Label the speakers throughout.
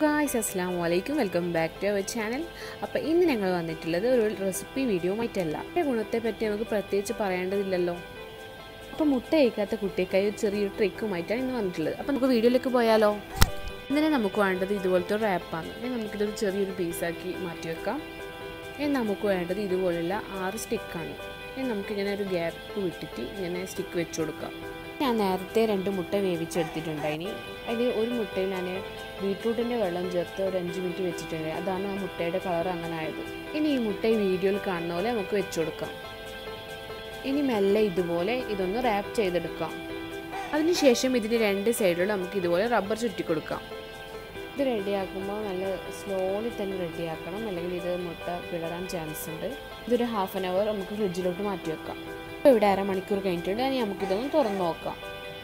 Speaker 1: Guys അസ്സാം വലൈക്കും welcome back to our channel അപ്പോൾ ഇന്ന് ഞങ്ങൾ വന്നിട്ടുള്ളത് ഒരു റെസിപ്പി വീഡിയോ ആയിട്ടല്ല ഇതിൻ്റെ ഗുണത്തെ പറ്റി നമുക്ക് പ്രത്യേകിച്ച് പറയേണ്ടതില്ലല്ലോ അപ്പോൾ മുട്ട കഴിക്കാത്ത കുട്ടിക്കായി ഒരു ചെറിയൊരു ട്രിക്കുമായിട്ടാണ് ഇന്ന് വന്നിട്ടുള്ളത് അപ്പോൾ നമുക്ക് വീഡിയോയിലേക്ക് പോയാലോ ഇതിനെ നമുക്ക് വേണ്ടത് ഇതുപോലത്തെ ഒരു റാപ്പാണ് ഇനി നമുക്കിതൊരു ചെറിയൊരു പീസാക്കി മാറ്റി വെക്കാം ഇനി നമുക്ക് വേണ്ടത് ഇതുപോലുള്ള ആറ് സ്റ്റിക്കാണ് ഇനി നമുക്കിങ്ങനെ ഒരു ഗ്യാപ്പ് വിട്ടിട്ട് ഇങ്ങനെ സ്റ്റിക്ക് വെച്ച് കൊടുക്കാം ഞാൻ നേരത്തെ രണ്ട് മുട്ട വേവിച്ചെടുത്തിട്ടുണ്ടായിനി അതിൽ ഒരു മുട്ടയിൽ ഞാൻ ബീട്രൂട്ടിൻ്റെ വെള്ളം ചേർത്ത് ഒരു അഞ്ച് മിനിറ്റ് വെച്ചിട്ടുണ്ട് അതാണ് ആ മുട്ടയുടെ കളർ അങ്ങനെ ആയത് ഇനി ഈ മുട്ട ഈ വീഡിയോയിൽ കാണുന്ന പോലെ നമുക്ക് വെച്ച് കൊടുക്കാം ഇനി മെല്ലെ ഇതുപോലെ ഇതൊന്ന് റാപ്പ് ചെയ്തെടുക്കാം അതിനുശേഷം ഇതിന് രണ്ട് സൈഡിലും നമുക്ക് ഇതുപോലെ റബ്ബർ ചുറ്റി കൊടുക്കാം ഇത് റെഡിയാക്കുമ്പോൾ നല്ല സ്ലോലി തന്നെ റെഡിയാക്കണം അല്ലെങ്കിൽ ഇത് മുട്ട പിളരാൻ ചാൻസ് ഉണ്ട് ഇതൊരു ഹാഫ് ആൻ അവർ നമുക്ക് ഫ്രിഡ്ജിലോട്ട് മാറ്റി വെക്കാം ഇപ്പോൾ ഇവിടെ അരമണിക്കൂർ കഴിഞ്ഞിട്ടുണ്ട് ഇനി നമുക്കിതൊന്ന് തുറന്ന് നോക്കാം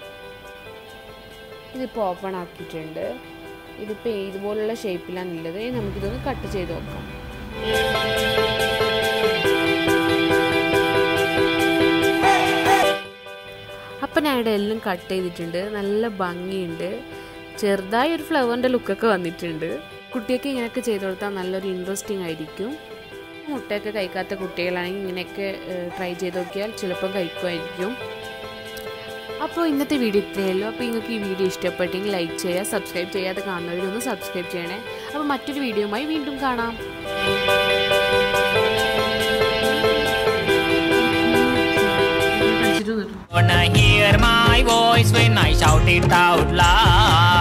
Speaker 1: ഇതിപ്പോൾ ഓപ്പൺ ആക്കിയിട്ടുണ്ട് ഇതിപ്പോൾ ഇതുപോലുള്ള ഷേപ്പിലാണ് ഉള്ളത് ഇനി നമുക്കിതൊന്ന് കട്ട് ചെയ്ത് നോക്കാം അപ്പം ഞാൻ ഇവിടെ എല്ലാം കട്ട് ചെയ്തിട്ടുണ്ട് നല്ല ഭംഗിയുണ്ട് ചെറുതായി ഒരു ഫ്ലവറിൻ്റെ ലുക്കൊക്കെ വന്നിട്ടുണ്ട് കുട്ടിയൊക്കെ ഇങ്ങനെയൊക്കെ ചെയ്ത് കൊടുത്താൽ നല്ലൊരു ഇൻട്രസ്റ്റിംഗ് ആയിരിക്കും മുട്ടയൊക്കെ കഴിക്കാത്ത കുട്ടികളാണെങ്കിൽ ഇങ്ങനെയൊക്കെ ട്രൈ ചെയ്ത് നോക്കിയാൽ ചിലപ്പോൾ കഴിക്കുമായിരിക്കും അപ്പോൾ ഇന്നത്തെ വീഡിയോ ഇത്രയേ ഉള്ളൂ അപ്പോൾ നിങ്ങൾക്ക് ഈ വീഡിയോ ഇഷ്ടപ്പെട്ടെങ്കിൽ ലൈക്ക് ചെയ്യുക സബ്സ്ക്രൈബ് ചെയ്യാതെ കാണുന്നവരൊന്ന് സബ്സ്ക്രൈബ് ചെയ്യണേ അപ്പോൾ മറ്റൊരു വീഡിയോയുമായി വീണ്ടും കാണാം
Speaker 2: Wanna hear my voice when I shout it out loud?